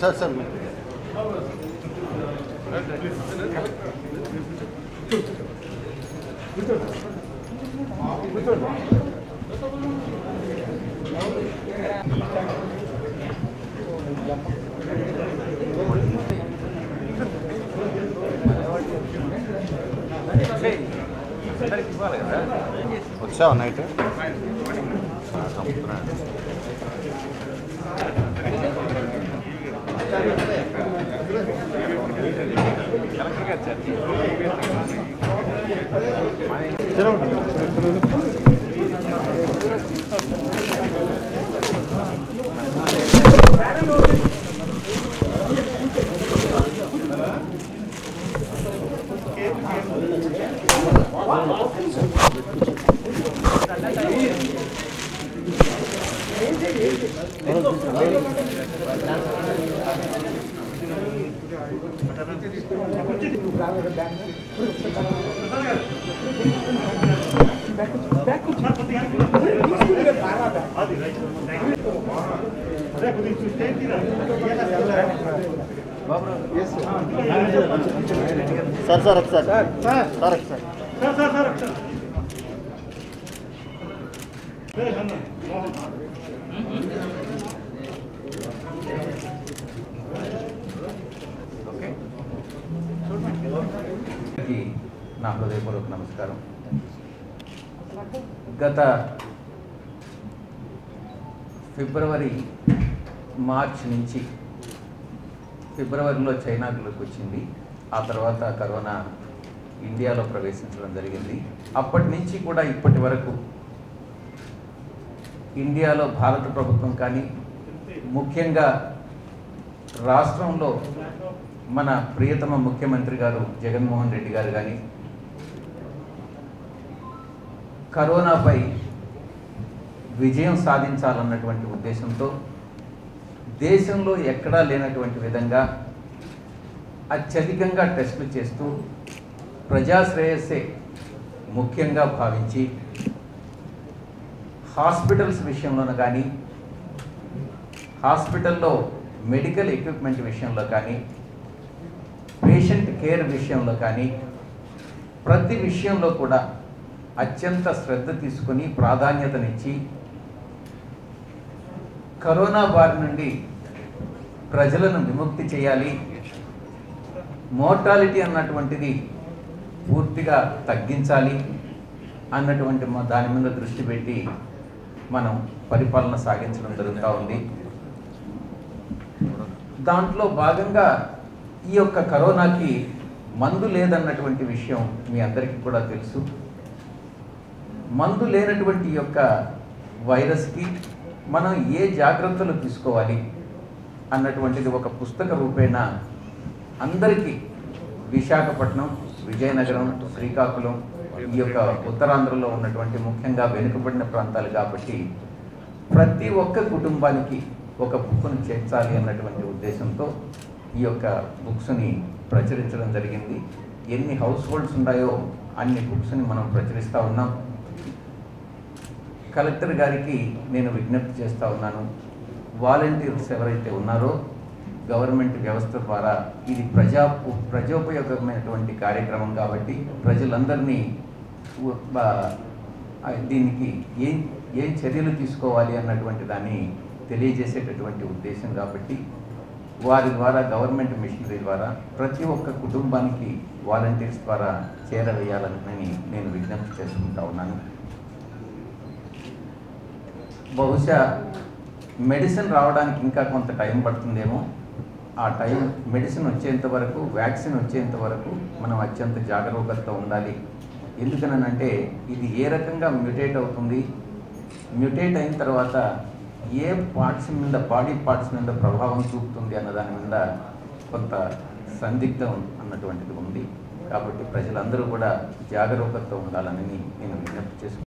sir sir వచ్చావా night sir sir ఒకసారి sir ఒకసారి అందరికీ నా హృదయపూర్వక నమస్కారం గత ఫిబ్రవరి మార్చ్ నుంచి ఫిబ్రవరిలో చైనాకులకు వచ్చింది ఆ తర్వాత కరోనా ఇండియాలో ప్రవేశించడం జరిగింది అప్పటి నుంచి కూడా ఇప్పటి వరకు ఇండియాలో భారత ప్రభుత్వం కానీ ముఖ్యంగా రాష్ట్రంలో మన ప్రియతమ ముఖ్యమంత్రి గారు జగన్మోహన్ రెడ్డి గారు కానీ కరోనాపై విజయం సాధించాలన్నటువంటి ఉద్దేశంతో దేశంలో ఎక్కడా లేనటువంటి విధంగా అత్యధికంగా టెస్టులు చేస్తూ ప్రజాశ్రేయస్సే ముఖ్యంగా భావించి హాస్పిటల్స్ విషయంలోనూ కానీ హాస్పిటల్లో మెడికల్ ఎక్విప్మెంట్ విషయంలో కానీ పేషెంట్ కేర్ విషయంలో కానీ ప్రతి విషయంలో కూడా అత్యంత శ్రద్ధ తీసుకొని ప్రాధాన్యతనిచ్చి కరోనా బారి నుండి ప్రజలను విముక్తి చేయాలి మోర్టాలిటీ అన్నటువంటిది పూర్తిగా తగ్గించాలి అన్నటువంటి మా దాని మీద దృష్టి పెట్టి మనం పరిపాలన సాగించడం జరుగుతూ ఉంది దాంట్లో భాగంగా ఈ యొక్క కరోనాకి మందు లేదన్నటువంటి విషయం మీ అందరికీ కూడా తెలుసు మందు లేనటువంటి ఈ యొక్క వైరస్కి మనం ఏ జాగ్రత్తలు తీసుకోవాలి అన్నటువంటిది ఒక పుస్తక రూపేణ అందరికీ విశాఖపట్నం విజయనగరం శ్రీకాకుళం ఈ యొక్క ఉత్తరాంధ్రలో ఉన్నటువంటి ముఖ్యంగా వెనుకబడిన ప్రాంతాలు కాబట్టి ప్రతి ఒక్క కుటుంబానికి ఒక బుక్ను చేర్చాలి అన్నటువంటి ఉద్దేశంతో ఈ యొక్క బుక్స్ని ప్రచురించడం జరిగింది ఎన్ని హౌస్ హోల్డ్స్ ఉన్నాయో అన్ని బుక్స్ని మనం ప్రచురిస్తూ ఉన్నాం కలెక్టర్ గారికి నేను విజ్ఞప్తి చేస్తూ ఉన్నాను వాలంటీర్స్ ఎవరైతే ఉన్నారో గవర్నమెంట్ వ్యవస్థ ద్వారా ఇది ప్రజా ప్రజోపయోగమైనటువంటి కార్యక్రమం కాబట్టి ప్రజలందరినీ ఉ- బా- ఆ దీనికి ఏం ఏం చర్యలు తీసుకోవాలి అన్నటువంటి దాన్ని తెలియజేసేటటువంటి ఉద్దేశం కాబట్టి వారి ద్వారా గవర్నమెంట్ మిషనరీ ద్వారా ప్రతి ఒక్క కుటుంబానికి వాలంటీర్స్ ద్వారా చేరవేయాలని నేను విజ్ఞప్తి చేసుకుంటా ఉన్నాను బహుశా మెడిసిన్ రావడానికి ఇంకా కొంత టైం పడుతుందేమో ఆ టైం మెడిసిన్ వచ్చేంత వరకు వ్యాక్సిన్ వచ్చేంత వరకు మనం అత్యంత జాగరూకతతో ఉండాలి ఎందుకనంటే ఇది ఏ రకంగా మ్యూటేట్ అవుతుంది మ్యూటేట్ అయిన తర్వాత ఏ పార్ట్స్ మీద బాడీ పార్ట్స్ మీద ప్రభావం చూపుతుంది అన్న దాని మీద కొంత సందిగ్ధం అన్నటువంటిది ఉంది కాబట్టి ప్రజలందరూ కూడా జాగరూకతతో ఉండాలని నేను విజ్ఞప్తి చేసుకుంటున్నాను